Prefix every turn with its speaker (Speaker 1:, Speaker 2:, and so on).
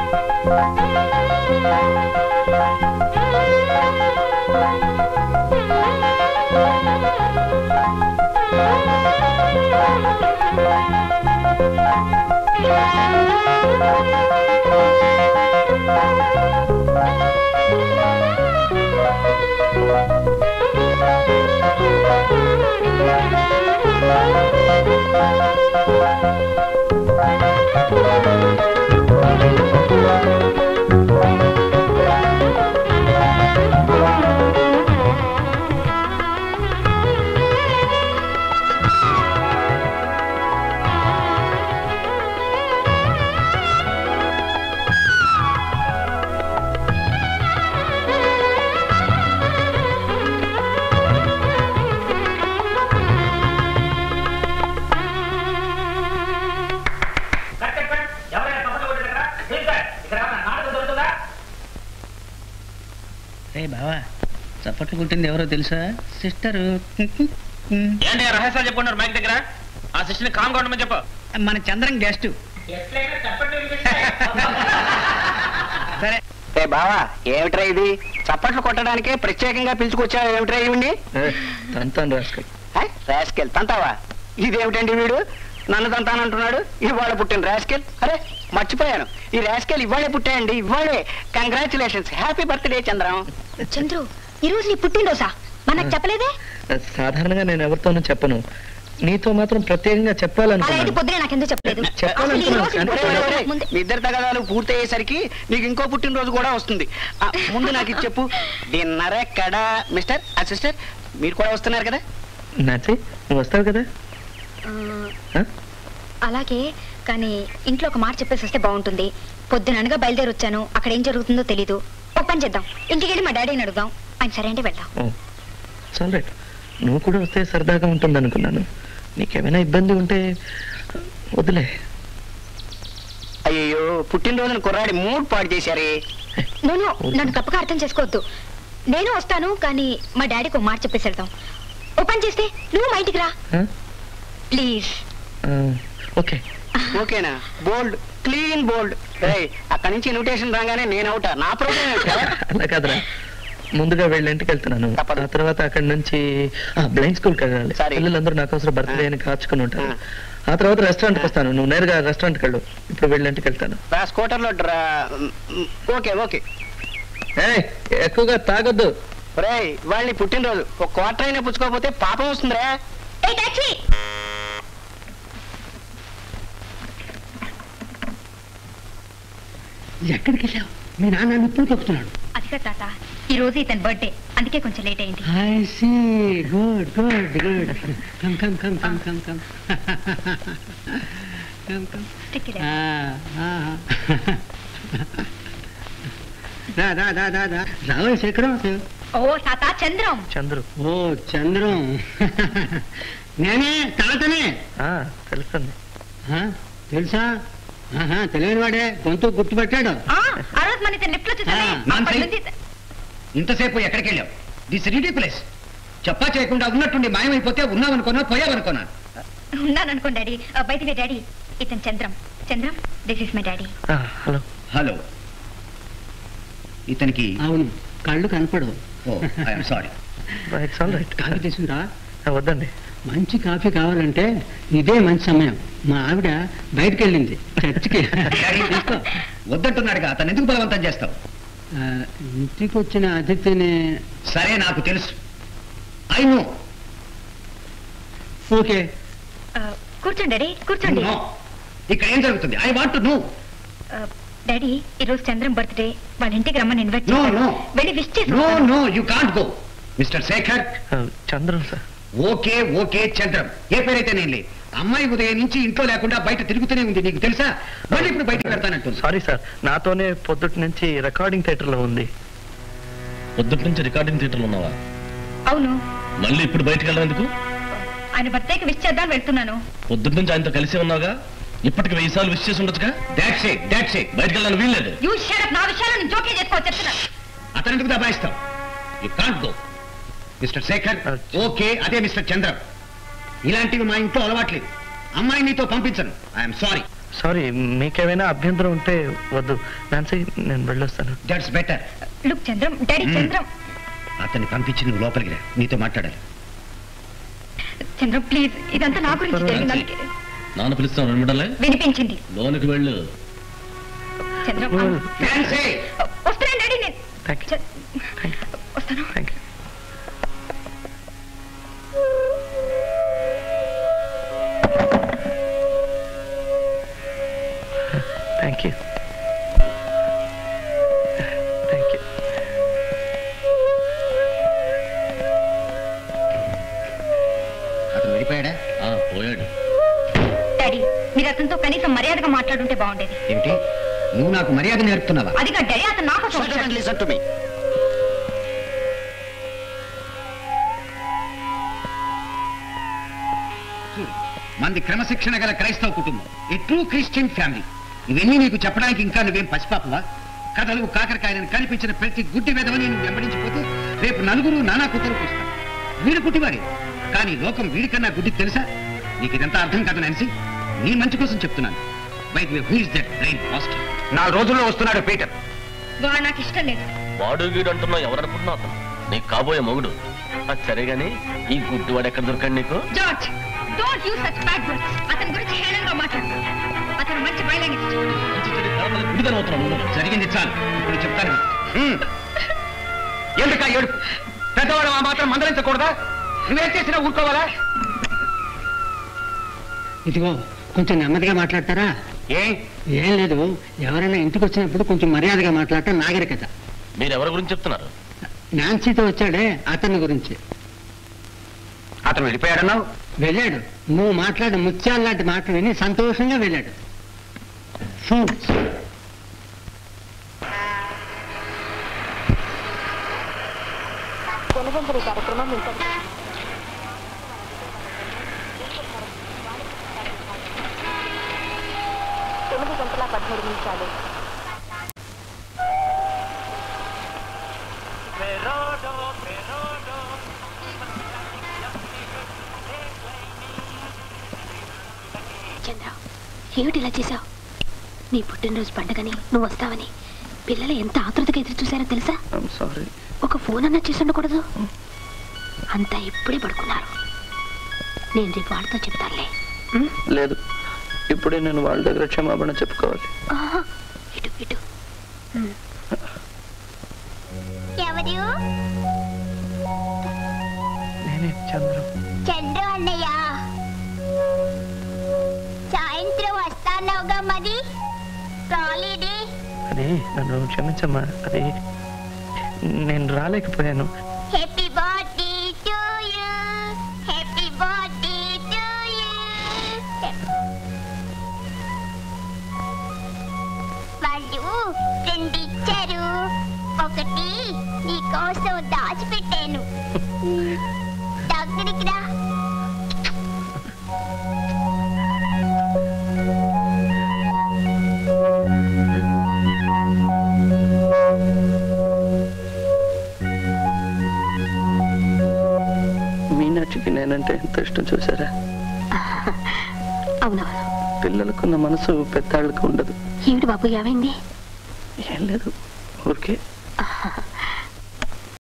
Speaker 1: రే బావా చప్పట్లు కుట్టింది ఎవరో తెలుసా సిస్టరు
Speaker 2: ఏంటి రహస్యాలు చెప్పుకున్నారు మైక్ దగ్గర ఆ సిస్టర్ని కామ్ ఉండమని చెప్పు
Speaker 1: మన చంద్రం గెస్ట్ సరే
Speaker 3: ఏ బావా ఏమిట్రా ఇది చప్పట్లు కొట్టడానికే ప్రత్యేకంగా పిలుచుకొచ్చావు ఏమిట్రా ఇవ్వండి
Speaker 4: తంతాను రాసుకెళ్ళి
Speaker 3: రాస్కెల్ తంతావా ఇదేమిటండి వీడు నన్ను తంతానంటున్నాడు ఇవాళ పుట్టిన రాస్కెల్ అరే మర్చిపోయాను ఈ రాస్కెల్ ఇవాళే పుట్టాయండి ఇవాళే congratulations happy birthday Chandram
Speaker 5: Chandru ఈ రోజు నీ పుట్టినరోజా మనకు చెప్పలేదే
Speaker 4: సాధారణంగా నేను ఎవరితోనూ చెప్పను నీతో మాత్రం ప్రత్యేకంగా
Speaker 5: అలా అయితే
Speaker 4: చెప్పాలనుకున్నాను
Speaker 5: పొద్దునే నాకెందుకు చెప్పలేదు
Speaker 4: చెప్పాలనుకున్నాను.
Speaker 5: అసలు ఈ రోజు నీ
Speaker 3: ఒరే, ఒరే, ఒరే,
Speaker 5: పుట్టినరోజు ముందే-
Speaker 3: మీ ఇద్దరు తగదాలు పూర్తయ్యేసరికి నీకు ఇంకో పుట్టినరోజు కూడా వస్తుంది ఆ, ముందు నాకు ఇది చెప్పు డిన్నర్ ఎక్కడా మిస్టర్ ఆ సిస్టర్ మీరు కూడా వస్తున్నారు కదా
Speaker 4: నాచి నువ్వు వస్తావు కదా
Speaker 5: ఆ,
Speaker 4: ఆ?
Speaker 5: అలాగే కానీ ఇంట్లో ఒక మాట చెప్పేసి వస్తే బాగుంటుంది పొద్దుననగా బయలుదేరి వచ్చాను అక్కడ ఏం జరుగుతుందో తెలీదు ఒక పని చేద్దాం ఇంటికి వెళ్ళి మా డాడీని అడుగుదాం ఆయన సరే అంటే వెళ్దాం
Speaker 4: ఓ చాలు రైట్ నువ్వు కూడా వస్తే సరదాగా ఉంటుంది అనుకున్నాను నీకేమైనా ఇబ్బంది ఉంటే వదిలే
Speaker 3: అయ్యో పుట్టినరోజున కుర్రాడి మూడ్ పాడు చేశారే
Speaker 5: నేను నన్ను తప్పగా అర్థం చేసుకోవద్దు నేను వస్తాను కానీ మా డాడీకి ఒక మాట చెప్పేసి వెళ్దాం ఓ పని చేస్తే నువ్వు మా ఇంటికి రా
Speaker 4: ఆ?
Speaker 5: ప్లీజ్
Speaker 4: ఆ, ఓకే
Speaker 3: ఓకేనా బోల్డ్ క్లీన్ బోల్డ్ అక్కడి నుంచి ఇన్విటేషన్ రాగానే నేను అవుతా నా ప్రోగ్రామ్
Speaker 4: అలా కాదురా ముందుగా వెళ్ళి ఇంటికి వెళ్తున్నాను
Speaker 3: తప్పదు.
Speaker 4: ఆ తర్వాత అక్కడి నుంచి బ్లైండ్ స్కూల్కి వెళ్ళాలి
Speaker 3: సరే.
Speaker 4: పిల్లలందరూ నా కోసం బర్త్డే అని కాచుకుని ఉంటారు
Speaker 3: ఆ.
Speaker 4: ఆ తర్వాత రెస్టారెంట్కి వస్తాను నువ్వు నేరుగా రెస్టారెంట్కి వెళ్ళు ఇప్పుడు వెళ్ళి ఇంటికి వెళ్తాను
Speaker 3: రా స్కూటర్లో డ్రా ఓకే ఓకే
Speaker 4: ఏయ్, ఎక్కువగా తాగొద్దు
Speaker 3: రే వాళ్ళని పుట్టినరోజు ఒక క్వార్టర్ అయినా పుచ్చుకోకపోతే పాపం వస్తుందిరా
Speaker 5: ఏ టాక్సీ
Speaker 1: ఎక్కడికి వెళ్ళావు మీ నాన్న ఇప్పుడు చెప్తున్నాడు
Speaker 5: అదిగా తాత ఈ రోజు ఇతని బర్త్డే అందుకే కొంచెం లేట్ అయింది
Speaker 1: I see good good good come come come come come come come come
Speaker 5: Stick it
Speaker 1: రా రా రా రా రా రావే శేఖరం
Speaker 5: ఓ తాత చంద్రం
Speaker 4: చంద్రు
Speaker 1: ఓ చంద్రం నేనే తాతనే
Speaker 4: ఆ, తెలుస్తుంది
Speaker 1: ఆ, తెలుసా ఆహా, తెలియని వాడే గొంతు గుర్తుపెట్టాడు
Speaker 5: ఆ ఆ రోజు మన ఇతను లిఫ్ట్ లో చూసానే
Speaker 1: ఆ,
Speaker 5: అప్పటి నుంచి
Speaker 6: ఇంతసేపు ఎక్కడికి వెళ్ళావు దిస్ ప్లేస్ చెప్పా చేయకుండా ఉన్నట్టుండి మాయమైపోతే ఉన్నావనుకోనా పోయావనుకోనా
Speaker 5: ఉన్నాను అనుకోండి డాడీ బయట డాడీ ఇతను Chandram Chandram this is my daddy
Speaker 4: ah, hello
Speaker 6: hello ఇతనికి
Speaker 1: అవును కళ్ళు కనపడవు
Speaker 6: oh I'm sorry
Speaker 4: it's all right
Speaker 1: coffee తీసుకురా
Speaker 4: వద్దండి
Speaker 1: మంచి కాఫీ కావాలంటే ఇదే మంచి సమయం మా ఆవిడ బయటికి వెళ్ళింది చర్చికి తీసుకో
Speaker 6: వద్దంటున్నాడుగా అతను ఎందుకు బలవంతం చేస్తావు
Speaker 1: ఆ, ఇంటికి వచ్చిన అతిథిని
Speaker 6: సరే నాకు తెలుసు ఐ నో
Speaker 1: ఓకే
Speaker 5: కూర్చోండి డాడీ కూర్చోండి
Speaker 6: నో ఇక్కడ ఏం జరుగుతుంది I want no
Speaker 5: ah, daddy ఈ రోజు చంద్రం బర్త్డే వాళ్ళ ఇంటికి రమ్మని ఇన్వైట్
Speaker 6: No,
Speaker 5: చేశాను
Speaker 6: no.
Speaker 5: వెళ్ళి విష్ చేసి
Speaker 6: నో
Speaker 5: వస్తాను.
Speaker 6: No you can't go mister Shekhar
Speaker 4: ah, Chandram sir
Speaker 6: okay okay Chandram ఏ పేరైతే నేను లేదు అమ్మాయి ఉదయం నుంచి ఇంట్లో లేకుండా బయట తిరుగుతూనే ఉంది నీకు తెలుసా మళ్ళీ ఇప్పుడు బయటకు పెడతానంటుంది
Speaker 4: సారీ సార్ నాతోనే పొద్దుటి నుంచి రికార్డింగ్ థియేటర్లో ఉంది
Speaker 2: పొద్దుటి నుంచి రికార్డింగ్ థియేటర్లో ఉన్నావా
Speaker 5: అవును
Speaker 2: మళ్ళీ ఇప్పుడు బయటకు వెళ్ళడం ఎందుకు
Speaker 5: ఆయన బర్త్డేకి విష్ చేద్దాం వెళ్తున్నాను
Speaker 2: పొద్దుటి నుంచి ఆయనతో కలిసి ఉన్నావుగా ఇప్పటికి వెయ్యి సార్లు విష్ చేసి ఉండొచ్చుగా
Speaker 6: దాట్స్ ఇట్ దాట్స్ ఇట్
Speaker 2: బయటకు వెళ్ళాలని వీల్లేదు
Speaker 5: యూ షట్ నా విషయాలు నేను జోకే చేసుకో చెప్తున్నాను
Speaker 6: అతను ఎందుకు దబాయిస్తావు you can't go mister Shekhar okay అదే మిస్టర్ చంద్రం ఇలాంటివి మా ఇంట్లో అలవాట్లేదు అమ్మాయి నీతో పంపించను ఐఎమ్ సారీ
Speaker 4: సారీ మీకేమైనా అభ్యంతరం ఉంటే వద్దు నాన్సీ నేను వెళ్ళొస్తాను
Speaker 6: that's better
Speaker 5: look Chandram daddy
Speaker 6: Hmm.
Speaker 5: Chandram
Speaker 6: అతన్ని పంపించి నువ్వు లోపలికి రా నీతో మాట్లాడాలి
Speaker 5: చంద్రం ప్లీజ్ ఇదంతా నా గురించి జరిగింది అందుకే
Speaker 2: నాన్న పిలుస్తాను వినబడలే
Speaker 5: వినిపించింది
Speaker 2: లోనికి వెళ్ళు
Speaker 5: చంద్రం
Speaker 4: Hmm.
Speaker 6: ఫ్యాన్సీ
Speaker 5: వస్తున్నాను డాడీ నేను
Speaker 4: థ్యాంక్ యూ
Speaker 5: చ-
Speaker 4: థ్యాంక్ యూ
Speaker 5: వస్తాను
Speaker 4: thank you thank you thank you
Speaker 6: అతను వెళ్ళిపోయాడా
Speaker 2: ఆ పోయాడు
Speaker 5: డాడీ మీరు అతనితో కనీసం మర్యాదగా మాట్లాడుంటే బాగుండేది
Speaker 6: ఏమిటి నువ్వు నాకు మర్యాద నేర్పుతున్నావా
Speaker 5: అది కాదు డాడీ అతను నా కోసం వచ్చాడు.
Speaker 3: లిసన్ టు మీ
Speaker 6: మంది క్రమశిక్షణ గల క్రైస్తవ కుటుంబం ఏ ట్రూ క్రిస్టియన్ ఫ్యామిలీ ఇవన్నీ నీకు చెప్పడానికి ఇంకా నువ్వేం పసిపాపవా కథలు కాకరకాయలను కనిపించిన ప్రతి గుడ్డి వెదవని నువ్వు వెంబడించిపోతే రేపు నలుగురు నానా కూతురు చూస్తారు వీడు పుట్టివాడే కానీ లోకం వీడికన్నా గుడ్డికి తెలుసా నీకు ఇదంతా అర్థం కాదు నాన్సీ నీ మంచి కోసం చెప్తున్నాను bike way who is that brain positive నాలుగు రోజుల్లో వస్తున్నాడు పీటర్
Speaker 5: వాడు నాకు ఇష్టం లేదు
Speaker 2: వాడు గీడు అంటున్నావు ఎవరనుకుంటున్నావు అతను నీకు కాబోయే మొగుడు అది సరే గాని ఈ గుడ్డివాడు ఎక్కడ దొరకండి నీకు
Speaker 5: George don't use such bad words అతని గురించి హేళనగా మాట్లాడు అతను మంచి బయలాగిస్ట్
Speaker 2: విడుదలవుతున్నావు
Speaker 6: జరిగింది చాలు ఇప్పుడు చెప్తాను ఎందుక ఏడుపు పెద్దవాడు ఆ మాత్రం మందలించకూడదా నువ్వేం చేసినా ఊరుకోవాలా
Speaker 1: ఇదిగో కొంచెం నెమ్మదిగా మాట్లాడతారా
Speaker 6: ఏ
Speaker 1: ఏం లేదు ఎవరైనా ఇంటికి వచ్చినప్పుడు కొంచెం మర్యాదగా మాట్లాడటం నాగరికత
Speaker 2: మీరు ఎవరి గురించి చెప్తున్నారు
Speaker 1: నాన్సీతో వచ్చాడే అతని గురించి
Speaker 6: అతను వెళ్ళిపోయాడన్నావు
Speaker 1: వెళ్ళాడు నువ్వు మాట్లాడే ముత్యాలు లాంటి మాటలు విని సంతోషంగా వెళ్ళాడు Fools.
Speaker 7: చంద్ర ఏమిటి ఇలా చేశావు నీ పుట్టినరోజు పండగని నువ్వు వస్తావని పిల్లలు ఎంత ఆతృతగా ఎదురు చూశారో తెలుసా
Speaker 4: ఐమ్ సారీ
Speaker 7: ఒక ఫోన్ అన్నా చేసి ఉండకూడదు అంతా ఇప్పుడే పడుకున్నారు నేను రేపు వాళ్ళతో చెప్తానులే ఉం?
Speaker 4: లేదు ఇప్పుడే నేను వాళ్ళ దగ్గర క్షమాపణ చెప్పుకోవాలి
Speaker 7: ఆహా, ఇటు ఇటు
Speaker 8: ఎవరు
Speaker 4: నేనే చంద్రం
Speaker 8: చంద్రు అన్నయ్య సాయంత్రం వస్తానవుగా మరి రాలేదే
Speaker 4: అదే నన్ను క్షమించమ్మా అదే నేను రాలేకపోయాను
Speaker 8: happy birthday to you happy birthday to you వాళ్ళు రెండు ఇచ్చారు ఒకటి నీకోసం దాచిపెట్టాను దగ్గరికి రా
Speaker 4: మీనాక్షికి నేనంటే ఎంత ఇష్టం చూసారా
Speaker 7: అవునవును
Speaker 4: పిల్లలకున్న మనసు పెద్దాళ్ళకు ఉండదు
Speaker 7: ఏమిటి బాబు ఏమైంది
Speaker 4: ఏం లేదు ఊరికే
Speaker 7: ఆహా.